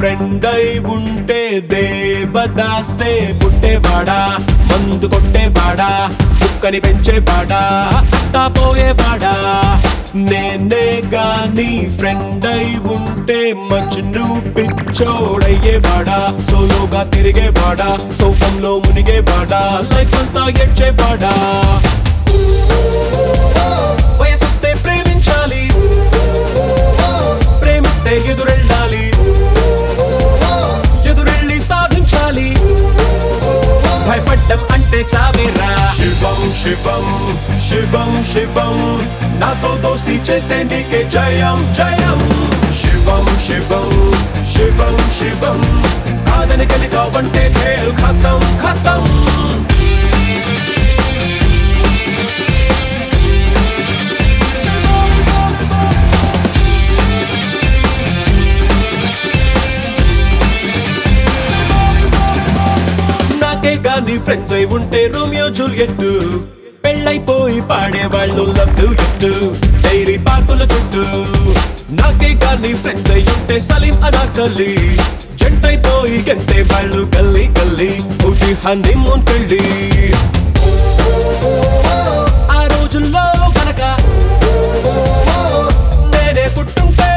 friend అయి ఉంటే దేవదాసే పుట్టేవాడా మందు కొట్టేవాడా కుక్కని పెంచేవాడా అట్టా పోయేవాడా నేనే గాని ఫ్రెండ్ అయి ఉంటే మజ్ను పిచ్చోడయ్యేవాడా సోలోగా తిరిగేవాడా సోపంలో మునిగేవాడా లైఫ్ అంతా ఎడ్చేవాడా వయసొస్తే ప్రేమించాలి ప్రేమిస్తే ఎదురెళ్ళాలి ఎదురెళ్ళి సాధించాలి భయపడ్డం అంటే చావేరా శివం శివం శివం శివం నాతో దోస్తి చేస్తే నీకే జయం జయం శివం శివం శివం శివం కాదని కలిగావంటే ఖేల్ ఖతం ఖతం నాకే గాని ఫ్రెండ్స్ అయి ఉంటే రోమియో జూలియట్ పెళ్ళైపోయి పాడేవాళ్ళు లవ్ ఎట్టు డైరీ పార్కుల చుట్టూ నాకే గాని ఫ్రెండ్స్ అయి ఉంటే సలీం అనాకలి జంటైపోయి గంటే వాళ్ళు గల్లీ గల్లీ ఒకటి హనీమూన్ పెళ్ళి ఆ రోజుల్లో గనక నేనే పుట్టుంటే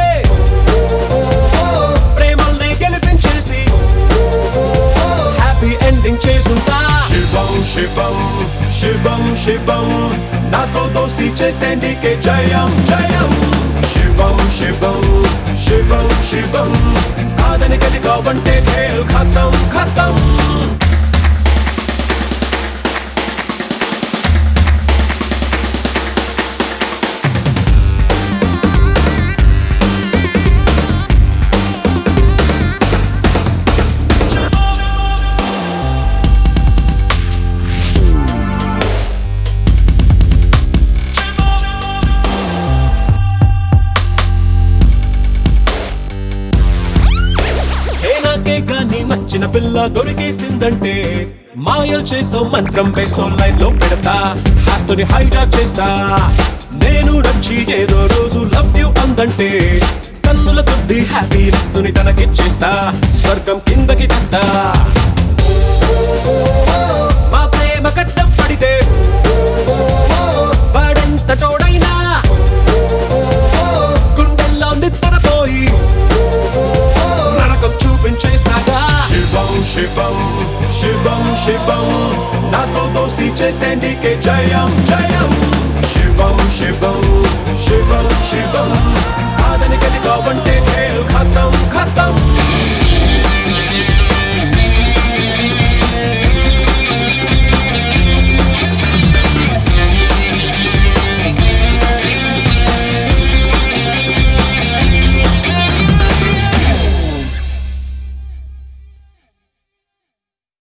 ప్రేమల్ని గెలిపించేసి హ్యాపీ ఎండింగ్ చేసుంటా శివం శివం శివం శివం నాతో దోస్తి చేస్తే నీకే జయం జయం శివం శివం శివం శివం కాదని కలిగావంటే ఖేల్ ఖతం ఖతం ఏ నాకే గాని నచ్చిన పిల్ల దొరికేసిందంటే మాయలు చేసో మంత్రం వేసో లైన్ లో పెడతా హాతోని హైజాక్ చేస్తా నేను నచ్చి ఏదో రోజు లవ్ యూ అందంటే కన్నుల కొద్ది హ్యాపీనెస్ ని తనకిచ్చేస్తా స్వర్గం కిందకి తెస్తా మా ప్రేమ కట్టం పడితే వాడెంత తోడైనా గుండెల్లో నిద్రపోయి నరకం చూపించేస్తాగా శివం శివం శివం శివం నాతో దోస్తి చేస్తే నీకే జయం జయం శివం శివం శివం శివం కాదని కలిగావంటే ఖేల్ ఖతం ఖతం